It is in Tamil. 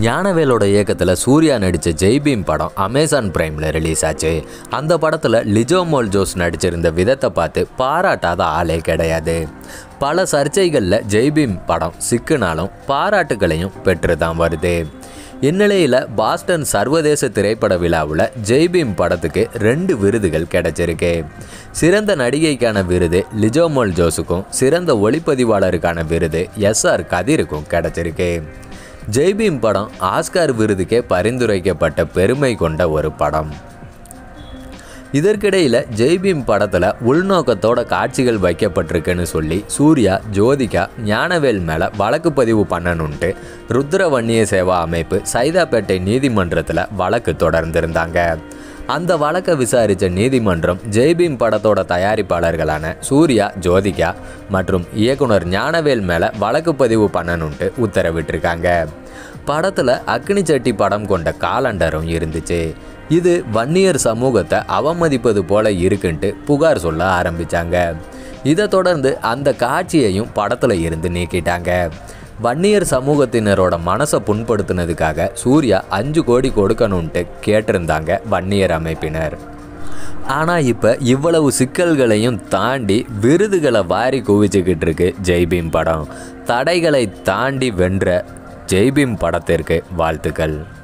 ஞானவேலோட இயக்கத்தில் சூர்யா நடித்த ஜெய்பீம் படம் அமேசான் பிரைமில் ரிலீஸ் ஆச்சு அந்த படத்தில் லிஜோமோல் ஜோஸ் நடிச்சிருந்த விதத்தை பார்த்து பாராட்டாத ஆளே கிடையாது பல சர்ச்சைகளில் ஜெய்பீம் படம் சிக்குனாலும் பாராட்டுகளையும் பெற்று தான் வருது இந்நிலையில் பாஸ்டன் சர்வதேச திரைப்பட விழாவில் ஜெய்பீம் படத்துக்கு ரெண்டு விருதுகள் கிடைச்சிருக்கு சிறந்த நடிகைக்கான விருது லிஜோமோல் ஜோஸுக்கும் சிறந்த ஒளிப்பதிவாளருக்கான விருது எஸ்ஆர் கதிருக்கும் கிடைச்சிருக்கு ஜெய்பீம் படம் ஆஸ்கார் விருதுக்கே பரிந்துரைக்கப்பட்ட பெருமை கொண்ட ஒரு படம் இதற்கிடையில் ஜெய்பீம் படத்தில் உள்நோக்கத்தோட காட்சிகள் வைக்கப்பட்டிருக்குன்னு சொல்லி சூர்யா ஜோதிகா ஞானவேல் மேலே வழக்கு பதிவு பண்ணணுன்ட்டு ருத்ர வன்னிய சேவா அமைப்பு சைதாப்பேட்டை நீதிமன்றத்தில் வழக்கு தொடர்ந்திருந்தாங்க அந்த வழக்கை விசாரித்த நீதிமன்றம் ஜெய்பீம் படத்தோட தயாரிப்பாளர்களான சூர்யா ஜோதிகா மற்றும் இயக்குனர் ஞானவேல் மேலே வழக்கு பதிவு பண்ணணுன்ட்டு உத்தரவிட்டிருக்காங்க படத்தில் அக்னி சட்டி படம் கொண்ட காலண்டரும் இருந்துச்சு இது வன்னியர் சமூகத்தை அவமதிப்பது போல இருக்குன்ட்டு புகார் சொல்ல ஆரம்பித்தாங்க இதை தொடர்ந்து அந்த காட்சியையும் படத்தில் இருந்து நீக்கிட்டாங்க வன்னியர் சமூகத்தினரோட மனசை புண்படுத்தினதுக்காக சூர்யா அஞ்சு கோடி கொடுக்கணுன்ட்டு கேட்டிருந்தாங்க வன்னியர் அமைப்பினர் ஆனால் இப்போ இவ்வளவு சிக்கல்களையும் தாண்டி விருதுகளை வாரி குவிச்சுக்கிட்டு இருக்கு ஜெய்பீம் படம் தடைகளை தாண்டி வென்ற ஜெய்பீம் படத்திற்கு வாழ்த்துக்கள்